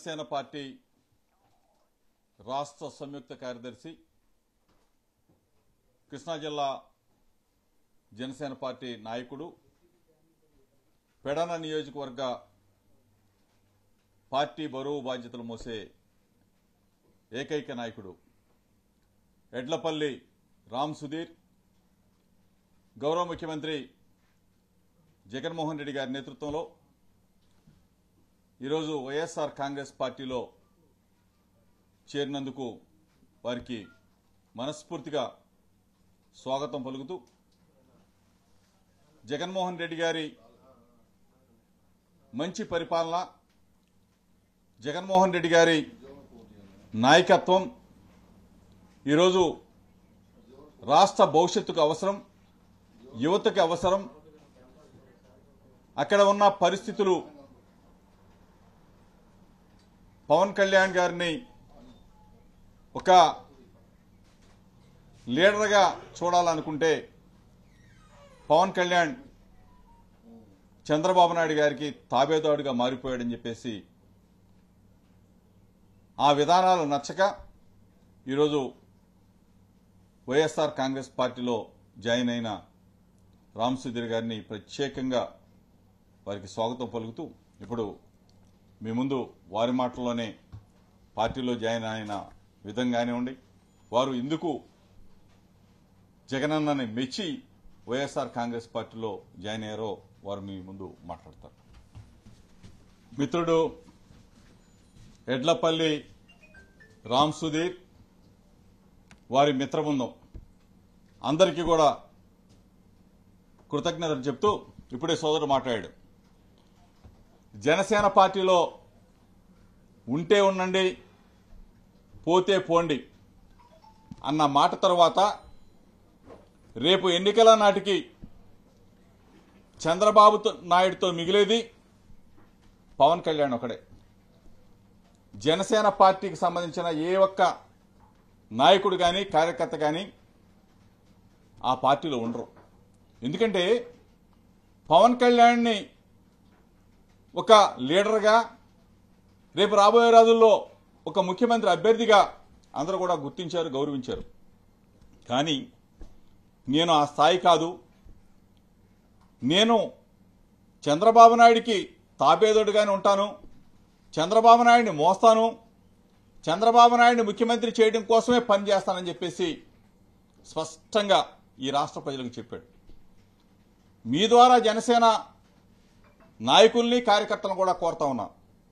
Janasena party రాష్ట్ర సంయుక్త కార్యదర్శి కృష్ణా జిల్లా జనసేన పార్టీ నాయకుడు పెడన నియోజకవర్గ పార్టీ బరువు బాధ్యతలు మోసే ఏకైక నాయకుడు ఎడ్లపల్లి రామ్ సుధీర్ గౌరవ ముఖ్యమంత్రి జగన్మోహన్ రెడ్డి గారి నేతృత్వంలో ఈరోజు వైఎస్ఆర్ కాంగ్రెస్ పార్టీలో చేరినందుకు వారికి మనస్ఫూర్తిగా స్వాగతం పలుకుతూ జగన్మోహన్ రెడ్డి గారి మంచి పరిపాలన జగన్మోహన్ రెడ్డి గారి నాయకత్వం ఈరోజు రాష్ట్ర భవిష్యత్తుకు అవసరం యువతకు అవసరం అక్కడ ఉన్న పరిస్థితులు పవన్ కళ్యాణ్ గారిని ఒక లీడర్గా చూడాలనుకుంటే పవన్ కళ్యాణ్ చంద్రబాబు నాయుడు గారికి తాబేదాడుగా మారిపోయాడని చెప్పేసి ఆ విధానాలు నచ్చక ఈరోజు వైఎస్ఆర్ కాంగ్రెస్ పార్టీలో జాయిన్ అయిన రామ్ సుధీర్ గారిని ప్రత్యేకంగా వారికి స్వాగతం పలుకుతూ ఇప్పుడు మీ ముందు వారి మాటల్లోనే పార్టీలో జాయిన్ అయిన విధంగానే ఉండి వారు ఎందుకు జగనన్నని మెచ్చి వైఎస్ఆర్ కాంగ్రెస్ పార్టీలో జాయిన్ అయ్యారో వారు మీ ముందు మాట్లాడతారు మిత్రుడు ఎడ్లపల్లి రామ్ సుధీర్ వారి మిత్రబృందం అందరికీ కూడా కృతజ్ఞతలు చెప్తూ ఇప్పుడే సోదరుడు మాట్లాడాడు జనసేన పార్టీలో ఉంటే ఉండండి పోతే పోండి అన్న మాట తర్వాత రేపు ఎన్నికల నాటికి చంద్రబాబు నాయుడుతో మిగిలేది పవన్ కళ్యాణ్ ఒకడే జనసేన పార్టీకి సంబంధించిన ఏ ఒక్క నాయకుడు కానీ కార్యకర్త కానీ ఆ పార్టీలో ఉండరు ఎందుకంటే పవన్ కళ్యాణ్ని ఒక లీడర్గా రేపు రాబోయే రోజుల్లో ఒక ముఖ్యమంత్రి అభ్యర్థిగా అందరూ కూడా గుర్తించారు గౌరవించారు కానీ నేను ఆ స్థాయి కాదు నేను చంద్రబాబు నాయుడికి తాపేదోడుగానే ఉంటాను చంద్రబాబు నాయుడిని మోస్తాను చంద్రబాబు నాయుడిని ముఖ్యమంత్రి చేయడం కోసమే పనిచేస్తానని చెప్పేసి స్పష్టంగా ఈ రాష్ట్ర ప్రజలకు చెప్పాడు మీ ద్వారా జనసేన నాయకుల్ని కార్యకర్తలను కూడా కోరుతా ఉన్నా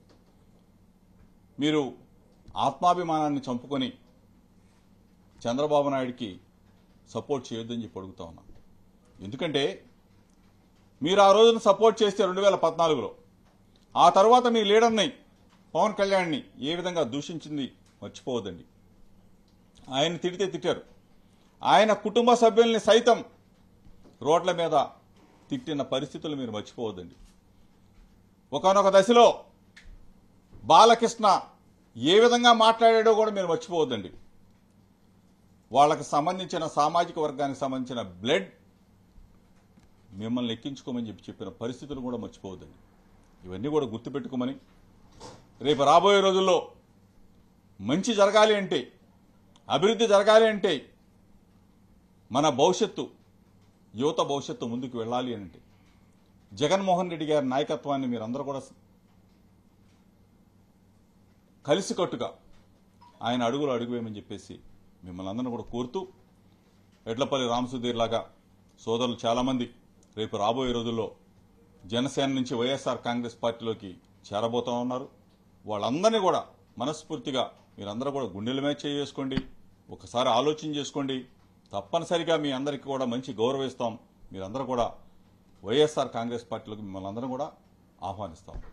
మీరు ఆత్మాభిమానాన్ని చంపుకొని చంద్రబాబు నాయుడికి సపోర్ట్ చేయొద్దని చెప్పి అడుగుతా ఉన్నా ఎందుకంటే మీరు ఆ రోజున సపోర్ట్ చేస్తే రెండు వేల పద్నాలుగులో ఆ తర్వాత మీ లీడర్ని పవన్ కళ్యాణ్ని ఏ విధంగా దూషించింది మర్చిపోవద్దండి ఆయన తిడితే తిట్టారు ఆయన కుటుంబ సభ్యుల్ని సైతం రోడ్ల మీద తిట్టిన పరిస్థితులు మీరు మర్చిపోవద్దండి ఒకనొక దశలో బాలకృష్ణ ఏ విధంగా మాట్లాడాడో కూడా మీరు మర్చిపోవద్దండి వాళ్ళకి సంబంధించిన సామాజిక వర్గానికి సంబంధించిన బ్లడ్ మిమ్మల్ని ఎక్కించుకోమని చెప్పి చెప్పిన పరిస్థితులు కూడా మర్చిపోవద్దండి ఇవన్నీ కూడా గుర్తుపెట్టుకోమని రేపు రాబోయే రోజుల్లో మంచి జరగాలి అంటే అభివృద్ధి జరగాలి అంటే మన భవిష్యత్తు యువత భవిష్యత్తు ముందుకు వెళ్ళాలి అని అంటే జగన్మోహన్ రెడ్డి గారి నాయకత్వాన్ని మీరందరూ కూడా కలిసికట్టుగా ఆయన అడుగులు అడుగువేయమని చెప్పేసి మిమ్మల్ని అందరిని కూడా కోరుతూ ఎడ్లపల్లి రామసుధీర్ లాగా సోదరులు చాలామంది రేపు రాబోయే రోజుల్లో జనసేన నుంచి వైఎస్ఆర్ కాంగ్రెస్ పార్టీలోకి చేరబోతా ఉన్నారు వాళ్ళందరినీ కూడా మనస్ఫూర్తిగా మీరందరూ కూడా గుండెల మీద చేసుకోండి ఒకసారి ఆలోచన చేసుకోండి తప్పనిసరిగా మీ అందరికీ కూడా మంచి గౌరవిస్తాం మీరందరూ కూడా వైఎస్ఆర్ కాంగ్రెస్ పార్టీలోకి మిమ్మల్ని అందరం కూడా ఆహ్వానిస్తాం